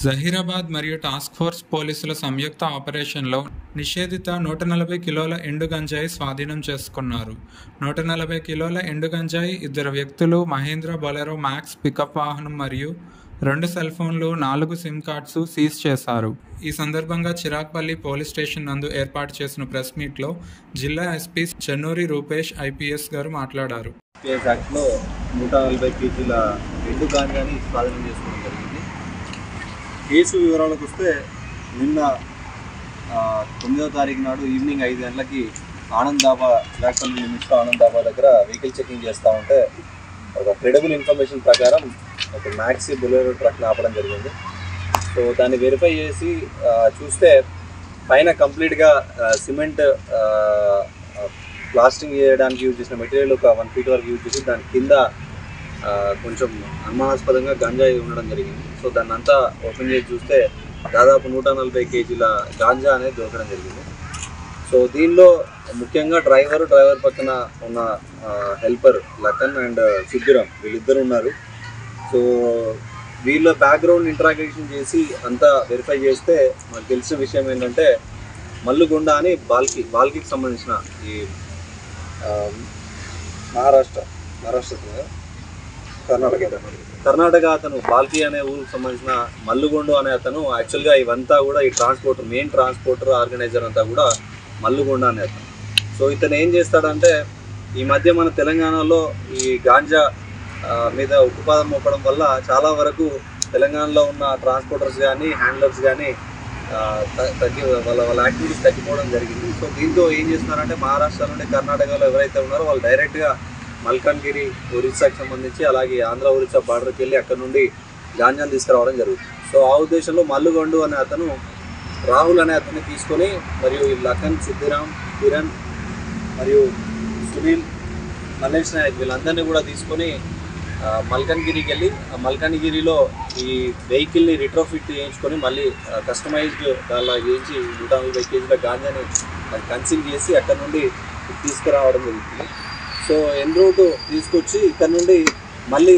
జహీరాబాద్ మరియు task force పోలీసుల సంయుక్త ఆపరేషన్లో నిషేధిత నూట నలభై కిలోల ఎండు గంజాయి స్వాధీనం చేసుకున్నారు నూట నలభై కిలోల ఎండు గంజాయి ఇద్దరు వ్యక్తులు మహేంద్ర బొలెరో మ్యాక్స్ పికప్ వాహనం మరియు రెండు సెల్ ఫోన్లు నాలుగు సిమ్ కార్డ్స్ సీజ్ చేశారు ఈ సందర్భంగా చిరాగ్పల్లి పోలీస్ స్టేషన్ నందు ఏర్పాటు చేసిన ప్రెస్ మీట్లో జిల్లా ఎస్పీ చెన్నూరి రూపేష్ ఐపీఎస్ గారు మాట్లాడారు పిఎస్ యాక్ట్లో నూట నలభై కేజీల ఎండు గాంజాని స్వాధీనం చేసుకోవడం జరిగింది కేసు వివరాలకు వస్తే నిన్న ఆ, తొమ్మిదవ తారీఖు నాడు ఈవినింగ్ ఐదు గంటలకి ఆనంద్ దాబా చిరాక్పల్లి లిమిట్స్లో ఆనంద్ దాబా దగ్గర వెహికల్ చెకింగ్ చేస్తూ ఉంటే ఒక క్రెడిబుల్ ఇన్ఫర్మేషన్ ప్రకారం ఒక మ్యాక్సీ బులెరో ట్రక్ని ఆపడం జరిగింది సో దాన్ని వెరిఫై చేసి ఆ, చూస్తే పైన కంప్లీట్గా సిమెంట్ ప్లాస్టింగ్ చేయడానికి యూజ్ చేసిన మెటీరియల్ ఒక వన్ ఫీట్ వరకు యూజ్ చేసి దాని కింద ఆ, కొంచెం అనుమానాస్పదంగా గంజాయి ఉండడం జరిగింది సో దాన్ని అంతా ఓపెన్ చేసి చూస్తే దాదాపు నూట నలభై కేజీల గాంజా అనేది దొరకడం జరిగింది సో దీనిలో ముఖ్యంగా డ్రైవర్ డ్రైవర్ పక్కన ఉన్న హెల్పర్ లఖన్ అండ్ సిద్ధిరామ్ వీళ్ళిద్దరు ఉన్నారు సో వీళ్ళ బ్యాక్గ్రౌండ్ ఇంట్రాగేషన్ చేసి అంతా వెరిఫై చేస్తే మనకు తెలిసిన విషయం ఏంటంటే మల్లుగొండ అని బాల్కి బాల్కికి సంబంధించిన ఈ ఆ, మహారాష్ట్ర మహారాష్ట్ర కదా? కర్ణాటక కర్ణాటక అతను బాల్కి అనే ఊరికి సంబంధించిన మల్లుగొండు అనే అతను యాక్చువల్గా ఇవంతా కూడా ఈ ట్రాన్స్పోర్టర్ మెయిన్ ట్రాన్స్పోర్టర్ ఆర్గనైజర్ అంతా కూడా మల్లుగొండ అనే అతను సో ఇతను ఏం చేస్తాడంటే ఈ మధ్య మన తెలంగాణలో ఈ గాంజా ఆ, మీద ఉక్కుపాదం మోపడం వల్ల చాలా వరకు తెలంగాణలో ఉన్న ట్రాన్స్పోర్టర్స్ కానీ హ్యాండ్లర్స్ కానీ తగ్గి వాళ్ళ వాళ్ళ యాక్టివిటీస్ తగ్గిపోవడం జరిగింది సో దీంతో ఏం చేస్తున్నారంటే మహారాష్ట్ర నుండి కర్ణాటకలో ఎవరైతే ఉన్నారో వాళ్ళు డైరెక్ట్గా మల్కాన్గిరి ఒరిస్సాకి సంబంధించి అలాగే ఆంధ్ర ఒరిస్సా బార్డర్కి వెళ్ళి అక్కడ నుండి గాంజాను తీసుకురావడం జరుగుతుంది సో ఆ ఉద్దేశంలో మల్లుగొండు అనే అతను రాహుల్ అనే అతన్ని తీసుకొని మరియు ఈ లఖన్ సిద్ధిరామ్ కిరణ్ మరియు సునీల్ మల్లేష్ నాయక్ వీళ్ళందరినీ కూడా తీసుకొని ఆ, మల్కన్గిరికి వెళ్ళి ఆ మల్కన్గిరిలో ఈ వెహికల్ని రిట్రోఫిట్ చేయించుకొని మళ్ళీ కస్టమైజ్డ్ దానిలో చేయించి నూట నలభై కేజీల గాంజాని కన్సీల్ చేసి అక్కడ నుండి తీసుకురావడం జరుగుతుంది సో ఎన్ రూట్ తీసుకొచ్చి ఇక్కడ నుండి మళ్ళీ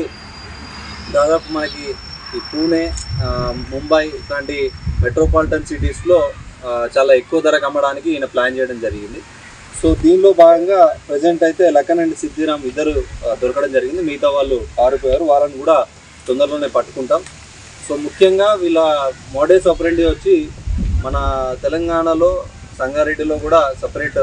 దాదాపు మనకి ఈ పూణే ఆ, ముంబై ఇట్లాంటి మెట్రోపాలిటన్ సిటీస్లో ఆ, చాలా ఎక్కువ ధరకు అమ్మడానికి ఈయన ప్లాన్ చేయడం జరిగింది సో దీనిలో భాగంగా ప్రజెంట్ అయితే లఖన్ అండ్ సిద్ధిరామ్ ఇద్దరు ఆ, దొరకడం జరిగింది మిగతా వాళ్ళు పారిపోయారు వాళ్ళని కూడా తొందరలోనే పట్టుకుంటాం సో ముఖ్యంగా వీళ్ళ మోడేస్ ఆపరెండి వచ్చి మన తెలంగాణలో సంగారెడ్డిలో కూడా సపరేట్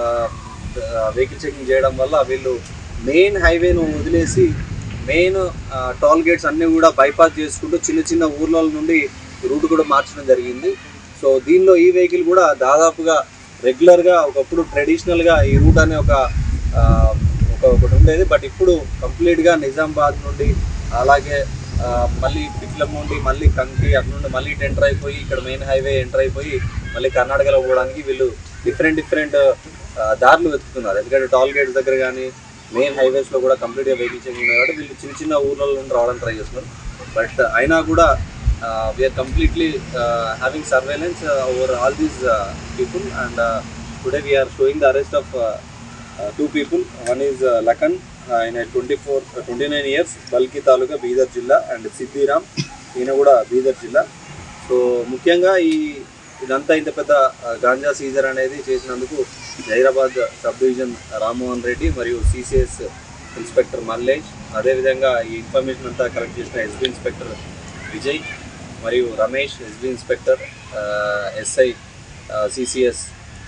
వెహికల్ చెకింగ్ చేయడం వల్ల వీళ్ళు మెయిన్ హైవేను వదిలేసి మెయిన్ టోల్ గేట్స్ అన్నీ కూడా బైపాస్ చేసుకుంటూ చిన్న చిన్న ఊర్ల నుండి రూట్ కూడా మార్చడం జరిగింది సో దీనిలో ఈ వెహికల్ కూడా దాదాపుగా రెగ్యులర్గా ఒకప్పుడు ట్రెడిషనల్గా ఈ రూట్ అనే ఒక ఆ, ఒక ఒకటి ఉండేది బట్ ఇప్పుడు కంప్లీట్గా నిజామాబాద్ నుండి అలాగే ఆ, మళ్ళీ పిట్లం నుండి మళ్ళీ కంకి అక్కడ నుండి మళ్ళీ ఎంటర్ అయిపోయి ఇక్కడ మెయిన్ హైవే ఎంటర్ అయిపోయి మళ్ళీ కర్ణాటకలో పోవడానికి వీళ్ళు డిఫరెంట్ డిఫరెంట్ దారులు వెతుకుతున్నారు ఎందుకంటే టోల్ గేట్స్ దగ్గర కానీ మెయిన్ హైవేస్లో కూడా కంప్లీట్గా వెహికల్ చెకింగ్ ఉన్నాయి కాబట్టి వీళ్ళు చిన్న చిన్న ఊర్ల నుండి రావడానికి ట్రై చేస్తున్నారు బట్ అయినా కూడా we're completely having surveillance over all these people and today we're showing the arrest of two people one is Lakhan ఆయన twenty four twenty nine years Balki taluka Bidar జిల్లా అండ్ సిద్ధిరామ్ ఈయన కూడా బీదర్ జిల్లా సో ముఖ్యంగా ఈ ఇదంతా ఇంత పెద్ద ఆ, గాంజా సీజర్ అనేది చేసినందుకు హైదరాబాద్ సబ్ డివిజన్ రామ్మోహన్ రెడ్డి మరియు సిసిఎస్ ఇన్స్పెక్టర్ మల్లేష్ అదేవిధంగా ఈ ఇన్ఫర్మేషన్ అంతా కలెక్ట్ చేసిన ఎస్బీ ఇన్స్పెక్టర్ విజయ్ మరియు రమేష్ ఎస్బీ ఇన్స్పెక్టర్ ఆ, ఎస్ఐ సిసిఎస్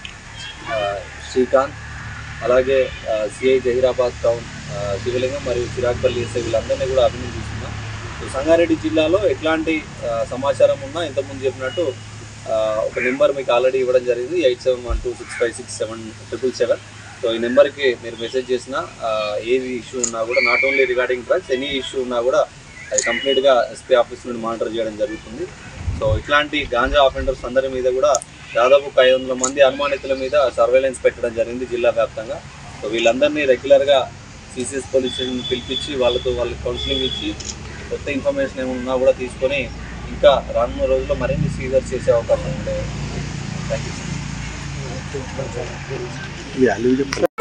శ్రీకాంత్ అలాగే సిఐ జహీరాబాద్ టౌన్ ఆ, శివలింగం మరియు చిరాగ్పల్లి ఎస్ఐ వీళ్ళందరినీ కూడా అభినందిస్తున్నాం సో సంగారెడ్డి జిల్లాలో ఎట్లాంటి ఆ, సమాచారం ఉన్నా ఇంతకుముందు చెప్పినట్టు ఆ, ఒక నెంబర్ మీకు ఆల్రెడీ ఇవ్వడం జరిగింది eight seven one two six five six seven triple seven so ఈ నెంబర్కి మీరు మెసేజ్ చేసినా ఆ, ఏది ఇష్యూ ఉన్నా కూడా not only regarding drugs any issue ఉన్నా కూడా అది కంప్లీట్గా ఎస్పీ ఆఫీస్ నుండి మానిటర్ చేయడం జరుగుతుంది సో ఇట్లాంటి గాంజా ఆఫెండర్స్ అందరి మీద కూడా దాదాపు ఒక ఐదు వందల మంది అనుమానితుల మీద సర్వేలెన్స్ పెట్టడం జరిగింది జిల్లా వ్యాప్తంగా సో వీళ్ళందరినీ రెగ్యులర్గా సిసిఎస్ పోలీస్ స్టేషన్ పిలిపించి వాళ్ళతో వాళ్ళకి కౌన్సిలింగ్ ఇచ్చి కొత్త ఇన్ఫర్మేషన్ ఏమైనా ఉన్నా కూడా తీసుకొని ఇంకా రానున్న రోజుల్లో మరిన్ని సీజర్ చేసే అవకాశం ఉండే థ్యాంక్ యూ